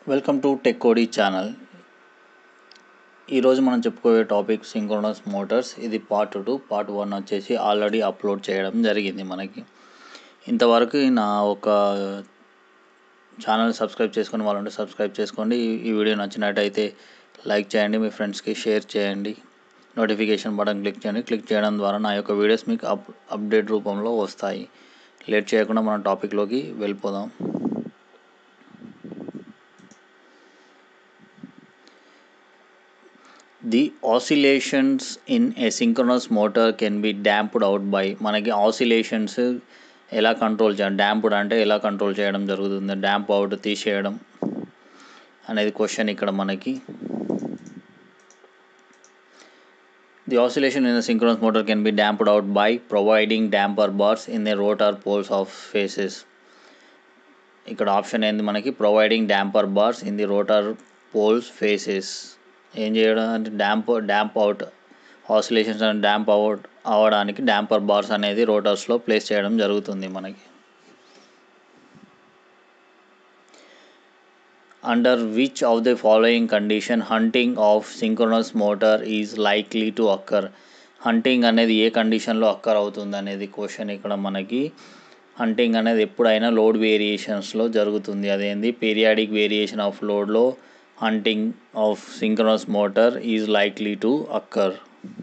Welcome to tech Kodi channel ఈరోజు మనం చెప్పుకోయే టాపిక్ సింక్రోనస్ మోటార్స్ ఇది పార్ట్ టూ పార్ట్ వన్ వచ్చేసి ఆల్రెడీ అప్లోడ్ చేయడం జరిగింది మనకి ఇంతవరకు నా ఒక ఛానల్ సబ్స్క్రైబ్ చేసుకుని వాళ్ళంటే సబ్స్క్రైబ్ చేసుకోండి ఈ- ఈ వీడియో నచ్చినట్టయితే లైక్ చేయండి మీ ఫ్రెండ్స్కి షేర్ చేయండి నోటిఫికేషన్ బటన్ క్లిక్ చేయండి క్లిక్ చేయడం ద్వారా నా యొక్క వీడియోస్ మీకు అప్ అప్డేట్ రూపంలో వస్తాయి లేట్ చేయకుండా మనం టాపిక్లోకి వెళ్ళిపోదాం the oscillations in a synchronous motor can be damped out by మనకి ఆసిలేషన్స్ ఎలా కంట్రోల్ చేయాలి డ్యాంప్డ్ అంటే ఎలా కంట్రోల్ చేయడం జరుగుతుంది డ్యాంప్ అవుట్ తీసేయడం అనేది క్వశ్చన్ ఇక్కడ మనకి the oscillation in the synchronous motor can be damped out by providing damper bars in the rotor poles of faces ఇక్కడ ఆప్షన్ ఏంది మనకి providing damper bars in the rotor poles faces ఏం చేయడం అంటే damp damp out oscillations and damp out అవ్వడానికి damper bars అనేది రోటర్స్లో place చేయడం జరుగుతుంది మనకి under which of the following condition hunting of synchronous motor is likely to occur hunting అనేది ఏ కండిషన్లో అక్కర్ అవుతుంది అనేది క్వశ్చన్ ఇక్కడ మనకి హంటింగ్ అనేది ఎప్పుడైనా లోడ్ వేరియేషన్స్లో జరుగుతుంది అదేంది పీరియాడిక్ వేరియేషన్ ఆఫ్ లోడ్లో hunting of synchronous motor is likely to occur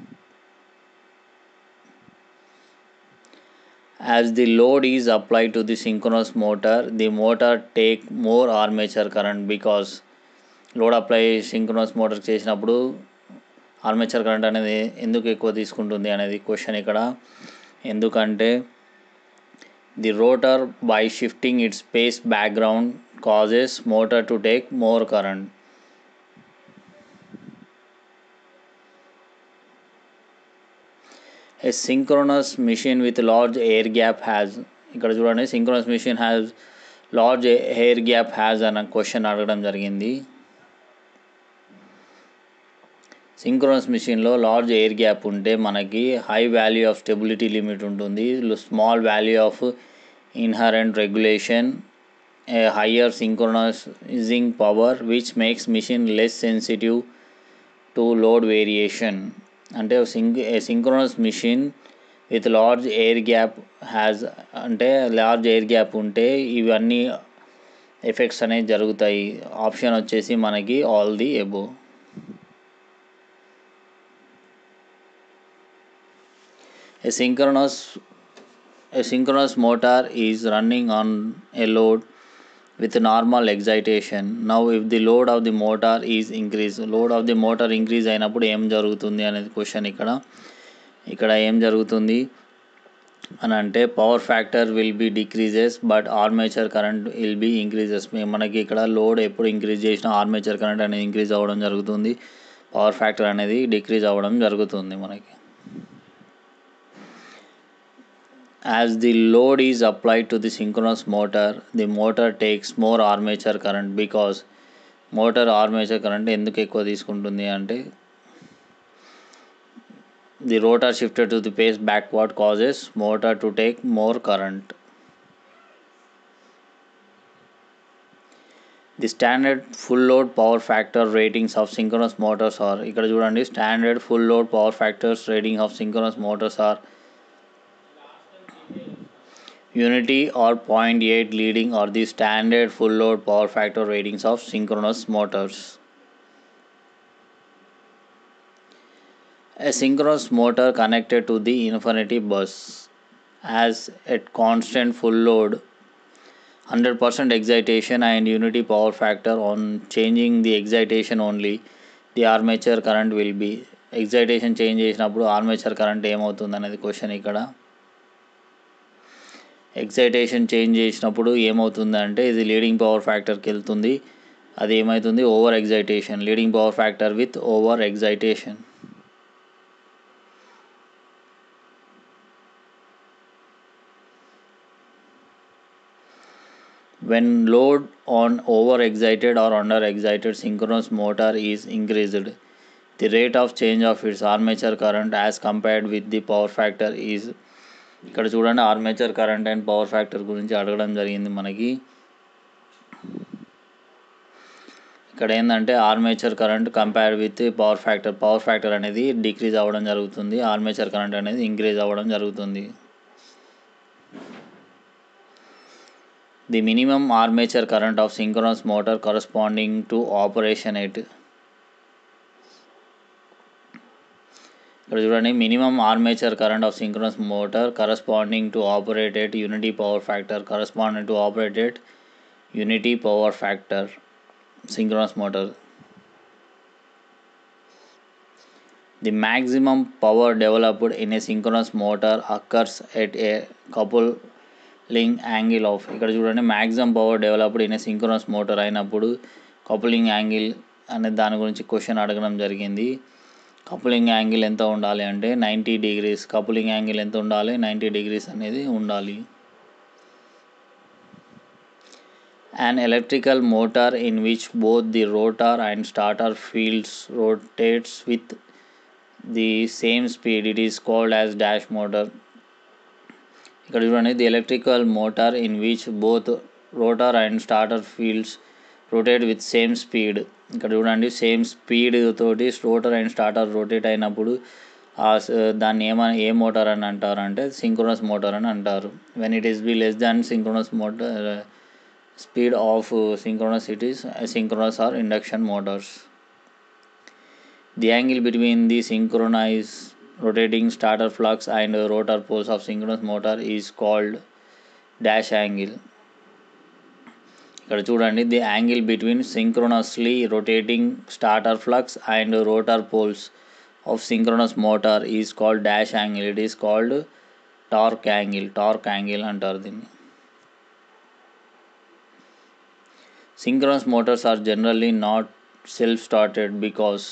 as the load is applied to the synchronous motor the motor take more armature current because load apply synchronous motor చేసినప్పుడు armature current అనేది ఎందుకు ఎక్కువ తీసుకుంటుంది అనేది question ఇక్కడ ఎందుకంటే the rotor by shifting its space background causes motor to take more current a synchronous machine with large air gap has ఇక్కడ చూడండి synchronous machine has large air gap has అన్న క్వశ్చన్ అడగడం జరిగింది సింక్రోనస్ మిషన్లో large air gap ఉంటే మనకి high value of stability limit ఉంటుంది small value of inherent regulation a higher synchronising power which makes machine less sensitive to load variation అంటే sync synchronous machine with large air gap has అంటే large air gap ఉంటే ఇవన్నీ effects అనేవి జరుగుతాయి option వచ్చేసి మనకి all the above A synchronous a synchronous motor is running on a load with normal excitation. Now if the load of the motor is increased, load of the motor increase అయినప్పుడు ఏం జరుగుతుంది అనేది question ఇక్కడ ఇక్కడ ఏం జరుగుతుంది అని అంటే power factor will be decreases but armature current will be increases మనకి ఇక్కడ లోడ్ ఎప్పుడు ఇంక్రీజ్ చేసినా ఆర్మేచర్ కరెంట్ అనేది ఇంక్రీజ్ అవ్వడం జరుగుతుంది పవర్ ఫ్యాక్టర్ అనేది డిక్రీజ్ అవ్వడం జరుగుతుంది మనకి As the load is applied to the synchronous motor, the motor takes more armature current because motor armature current ఎందుకు ఎక్కువ తీసుకుంటుంది అంటే the rotor shifted to the pace backward causes motor to take more current the standard full load power factor ratings of synchronous motors are ఇక్కడ చూడండి standard full load power factors rating of synchronous motors are unity or 0.8 leading or the standard full load power factor ratings of synchronous motors. A synchronous motor connected to the infinity bus has at constant full load 100% excitation and unity power factor on changing the excitation only the armature current will be excitation change చేసినప్పుడు armature current ఏమవుతుంది అనేది question ఇక్కడ excitation change చేసినప్పుడు ఏమవుతుంది అంటే ఇది leading power ఫ్యాక్టర్కి వెళ్తుంది అది ఏమవుతుంది over excitation leading power factor with over excitation when load on over excited or under excited synchronous motor is increased the rate of change of its armature current as compared with the power factor is ఇక్కడ చూడండి armature current and power factor గురించి అడగడం జరిగింది మనకి ఇక్కడ ఏంటంటే armature current compare with power factor power factor అనేది decrease అవ్వడం జరుగుతుంది ఆర్మేచర్ కరెంట్ అనేది ఇంక్రీజ్ అవ్వడం జరుగుతుంది the minimum armature current of synchronous motor corresponding to operation at ఇక్కడ చూడండి minimum armature current of synchronous motor corresponding to operated unity power factor corresponding to operated unity power factor synchronous motor. The maximum power developed in a synchronous motor occurs at a coupling angle of ఇక్కడ చూడండి maximum power developed in a synchronous motor అయినప్పుడు coupling angle అనే దాని గురించి question అడగడం జరిగింది coupling angle ఎంత ఉండాలి అంటే నైంటీ డిగ్రీస్ కపులింగ్ యాంగిల్ ఎంత ఉండాలి నైంటీ డిగ్రీస్ అనేది ఉండాలి an electrical motor in which both the rotor and starter fields rotates with the same speed it is called as dash motor ఇక్కడ చూడండి the electrical motor in which both rotor and starter fields rotate with same speed ఇక్కడ చూడండి same speed తోటి rotor and starter rotate అయినప్పుడు ఆ దాన్ని ఏమని ఏ motor అని అంటారు అంటే సింక్రోనస్ మోటార్ అని అంటారు when it is be less than synchronous motor speed of uh, synchronous it is asynchronous or induction motors the angle between the synchronized rotating starter flux and uh, rotor poles of synchronous motor is called dash angle ఇక్కడ చూడండి the angle between synchronously rotating starter flux and rotor poles of synchronous motor is called dash angle it is called torque angle torque angle అంటారు దీన్ని synchronous motors are generally not self-started because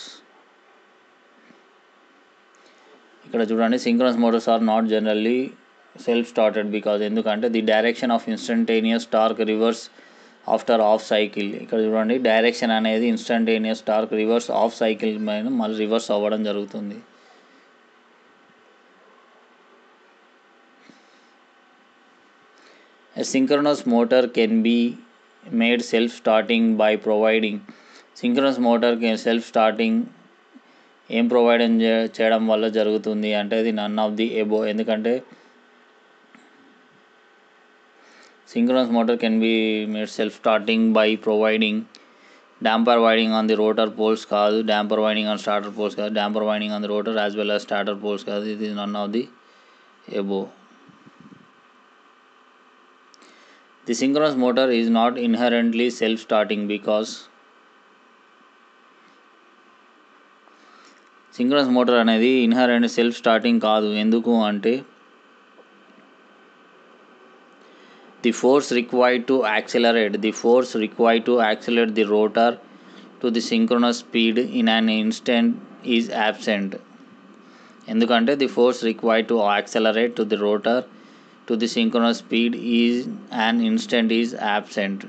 ఇక్కడ చూడండి synchronous motors are not generally self started because ఎందుకంటే the direction of instantaneous torque reverse after half cycle ఇక్కడ చూడండి direction అనేది instantaneous torque reverse half cycle పైన మళ్ళీ రివర్స్ అవ్వడం జరుగుతుంది A synchronous motor can be made self starting by providing synchronous మోటార్కి self starting ఏం ప్రొవైడ్ చేయడం వల్ల జరుగుతుంది అంటే ఇది నన్ ఆఫ్ ది ఎబో ఎందుకంటే synchronous motor can be made self starting by providing damper winding on the rotor poles కాదు damper winding on starter poles కాదు damper winding on the rotor as well as starter poles కాదు ఇది none of the above The synchronous motor is not inherently self starting because synchronous motor అనేది inherent self starting కాదు ఎందుకు అంటే the force required to accelerate the force required to accelerate the rotor to the synchronous speed in an instant is absent ఎందుకంటే the force required to accelerate to the rotor to the synchronous speed is an instant is absent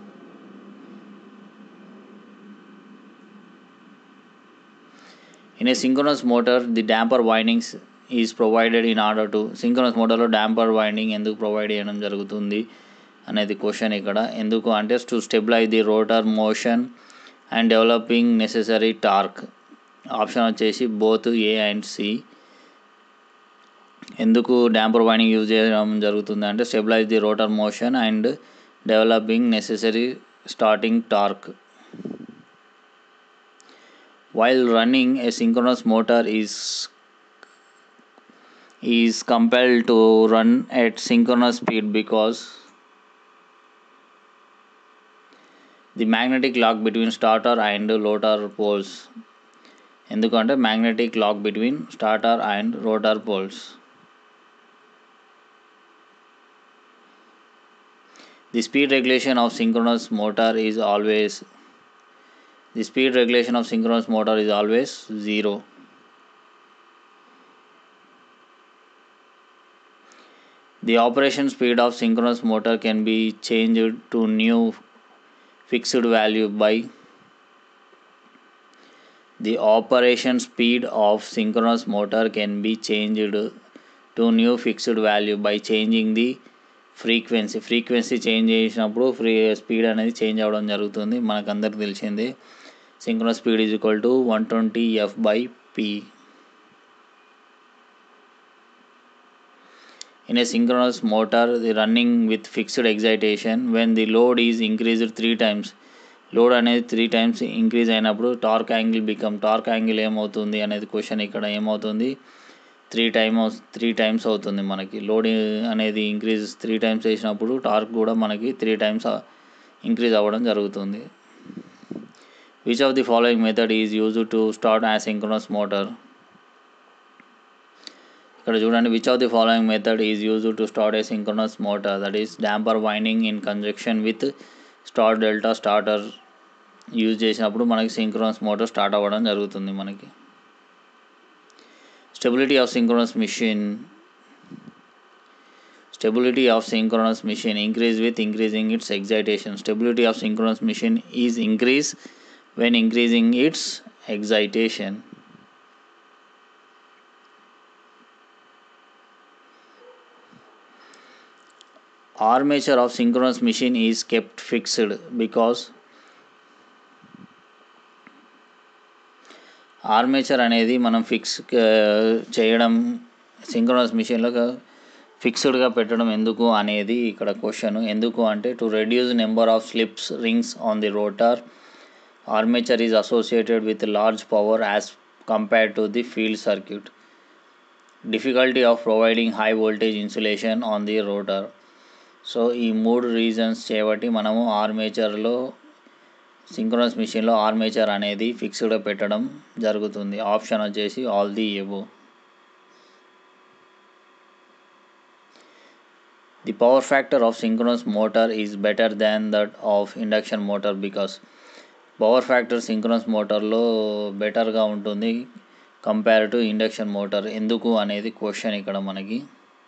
in a synchronous motor the damper windings is provided in order to synchronous motorలో damper winding ఎందుకు provide చేయడం జరుగుతుంది అనేది question ఇక్కడ ఎందుకు అంటే to stabilise the rotor motion and developing necessary torque option వచ్చేసి both A and C ఎందుకు డాంపర్ వైండింగ్ యూజ్ చేయడం జరుగుతుంది అంటే stabilise the rotor motion and developing necessary starting torque while running a synchronous motor is is compelled to run at synchronous speed because the magnetic lock between starter and rotor poles ఎందుకంటే magnetic lock between starter and rotor poles The speed regulation of synchronous motor is always the speed regulation of synchronous motor is always zero. The operation speed of synchronous motor can be changed to new fixed value by the operation speed of synchronous motor can be changed to new fixed value by changing the frequency frequency change చేసినప్పుడు free speed అనేది change అవ్వడం జరుగుతుంది మనకు అందరికి తెలిసింది synchronous speed is equal to 120 f by p in a synchronous motor the running with fixed excitation when the load is increased three times load అనేది three times increase అయినప్పుడు torque angle become torque angle ఏమవుతుంది అనేది question ఇక్కడ ఏమవుతుంది three time three times అవుతుంది మనకి load అనేది increase three times చేసినప్పుడు టార్క్ కూడా మనకి త్రీ టైమ్స్ ఇంక్రీజ్ అవ్వడం జరుగుతుంది which of the following method is use to start asynchronous motor ఇక్కడ చూడండి which of the following method is use to start a synchronous motor that is damper winding in conjunction with star delta starter use చేసినప్పుడు మనకి synchronous motor start అవ్వడం జరుగుతుంది మనకి stability of synchronous machine stability of synchronous machine increase with increasing its excitation stability of synchronous machine is increase when increasing its excitation armature of synchronous machine is kept fixed because armature అనేది మనం fix చేయడం synchronous మిషన్లో ఫిక్స్డ్గా పెట్టడం ఎందుకు అనేది ఇక్కడ question ఎందుకు అంటే to reduce number of slips rings on the rotor armature is associated with large power as compared to the field circuit difficulty of providing high voltage insulation on the rotor so ఈ మూడు reasons చేయబట్టి మనము ఆర్మేచర్లో synchronous మిషన్లో armature అనేది ఫిక్స్డ్గా పెట్టడం జరుగుతుంది option వచ్చేసి all the above the power factor of synchronous motor is better than that of induction motor because power factor synchronous మోటార్లో బెటర్గా ఉంటుంది కంపేర్ టు ఇండక్షన్ మోటార్ ఎందుకు అనేది క్వశ్చన్ ఇక్కడ మనకి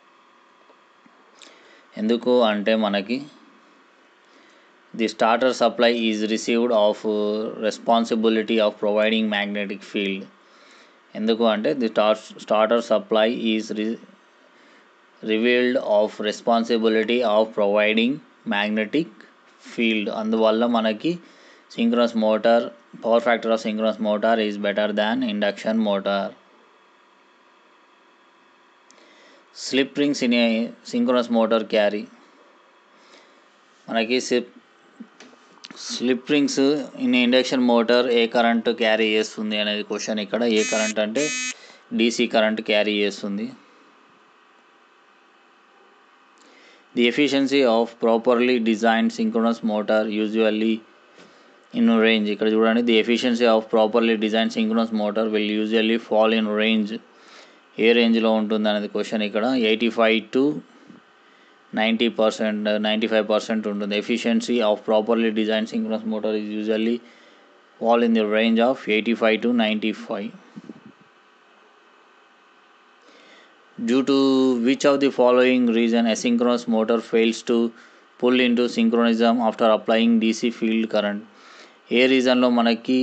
ఎందుకు అంటే మనకి the starter supply is received of responsibility of providing magnetic field ఎందుకు అంటే the star starter supply is re revealed of responsibility of providing magnetic field అందువల్ల మనకి synchronous motor power factor of synchronous motor is better than induction motor slip rings in a synchronous motor carry మనకి slip slip rings in induction motor ఏ current carry చేస్తుంది అనేది question ఇక్కడ ఏ current అంటే DC current carry చేస్తుంది the efficiency of properly designed synchronous motor usually in range ఇక్కడ చూడండి the efficiency of properly design synchronous motor will usually fall in range ఏ రేంజ్లో ఉంటుంది అనేది క్వశ్చన్ ఇక్కడ eighty five to ninety percent ninety five percent ఉంటుంది efficiency of properly design synchronous motor is usually fall in the range of eighty five to ninety five due to which of the following reason asynchronous motor fails to pull into synchronism after applying DC field current ఏ రీజన్లో మనకి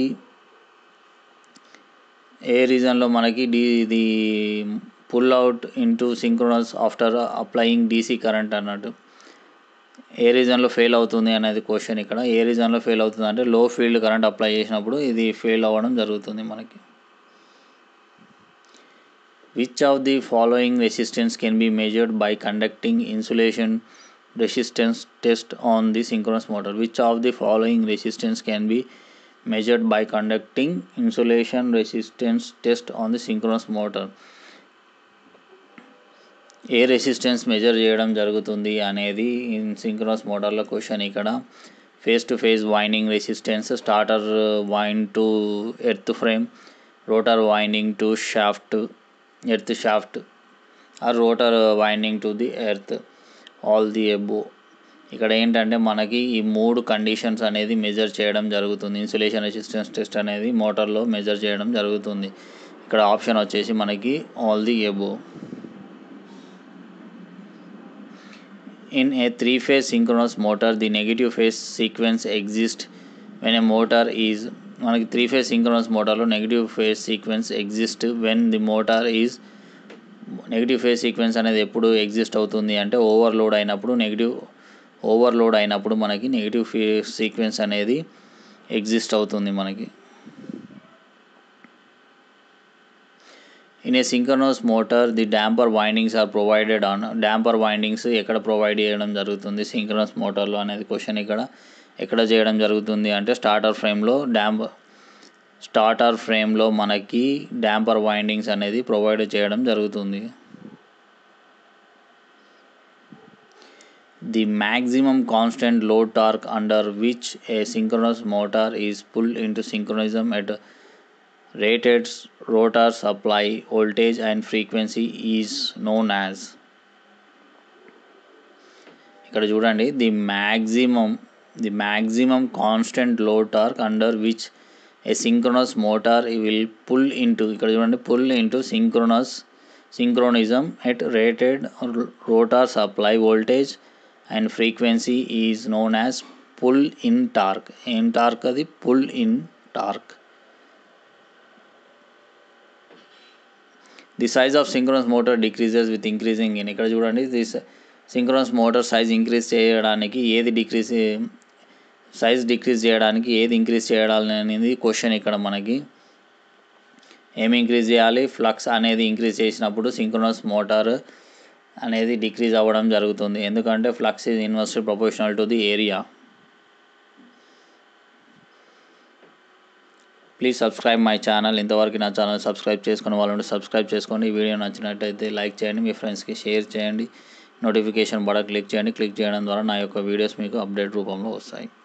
ఏ రీజన్లో మనకి డి ఇది pull out into synchronous after applying DC current అన్నట్టు ఏ రీజన్లో ఫెయిల్ అవుతుంది అనేది క్వశ్చన్ ఇక్కడ ఏ రీజన్లో ఫెయిల్ అవుతుంది అంటే లో ఫీల్డ్ కరెంట్ అప్లై చేసినప్పుడు ఇది ఫెయిల్ అవ్వడం జరుగుతుంది మనకి which of the following resistance can be measured by conducting insulation resistance test on the synchronous motor which of the following resistance can be measured by conducting insulation resistance test on the synchronous motor ఏ resistance measure చేయడం జరుగుతుంది అనేది in synchronous మోటార్లో question ఇక్కడ phase to phase winding resistance starter wind to earth frame rotor winding to shaft earth shaft or rotor winding to the earth all the above ఇక్కడ ఏంటంటే మనకి ఈ మూడు కండిషన్స్ అనేది మెజర్ చేయడం జరుగుతుంది ఇన్సులేషన్ రెసిస్టెన్స్ టెస్ట్ అనేది మోటార్లో మెజర్ చేయడం జరుగుతుంది ఇక్కడ ఆప్షన్ వచ్చేసి మనకి all the above in a three phase synchronous motor the negative phase sequence exist when a motor is మనకి త్రీ ఫేజ్ సింక్రోనస్ మోటార్లో negative phase sequence exist when the motor is negative phase sequence అనేది ఎప్పుడు exist అవుతుంది అంటే overload అయినప్పుడు negative overload అయినప్పుడు మనకి negative phase sequence అనేది ఎగ్జిస్ట్ అవుతుంది మనకి in a synchronous motor the damper windings are provided on damper windings ఎక్కడ ప్రొవైడ్ చేయడం జరుగుతుంది సింక్రనస్ మోటార్లో అనేది క్వశ్చన్ ఇక్కడ ఎక్కడ చేయడం జరుగుతుంది అంటే స్టార్టర్ ఫ్రేమ్లో డాంప్ స్టార్టర్ ఫ్రేమ్లో మనకి డాంపర్ వైండింగ్స్ అనేది ప్రొవైడ్ చేయడం జరుగుతుంది the maximum constant load torque under which a synchronous motor is pulled into synchronism at rated rotor supply voltage and frequency is known as ఇక్కడ చూడండి the maximum the maximum constant load torque under which a synchronous motor will pull into ఇక్కడ చూడండి pull into synchronous synchronism at rated rotor supply voltage and frequency is known as pull in torque ఏం torque అది pull in torque the size of synchronous motor decreases with increasing in ఇక్కడ చూడండి this synchronous motor size increase చేయడానికి ఏది decrease size decrease చేయడానికి ఏది increase చేయాలి అనేది క్వశ్చన్ ఇక్కడ మనకి ఏమి ఇంక్రీజ్ చేయాలి ఫ్లక్స్ అనేది ఇంక్రీజ్ చేసినప్పుడు సింక్రోనస్ మోటార్ అనేది డిక్రీజ్ అవ్వడం జరుగుతుంది ఎందుకంటే flux is inversely proportional to the area please subscribe my channel ఇంతవరకు నా ఛానల్ సబ్స్క్రైబ్ చేసుకుని వాళ్ళు సబ్స్క్రైబ్ చేసుకోండి ఈ వీడియో నచ్చినట్టయితే లైక్ చేయండి మీ ఫ్రెండ్స్కి షేర్ చేయండి నోటిఫికేషన్ బడ క్లిక్ చేయండి క్లిక్ చేయడం ద్వారా నా యొక్క వీడియోస్ మీకు అప్డేట్ రూపంలో వస్తాయి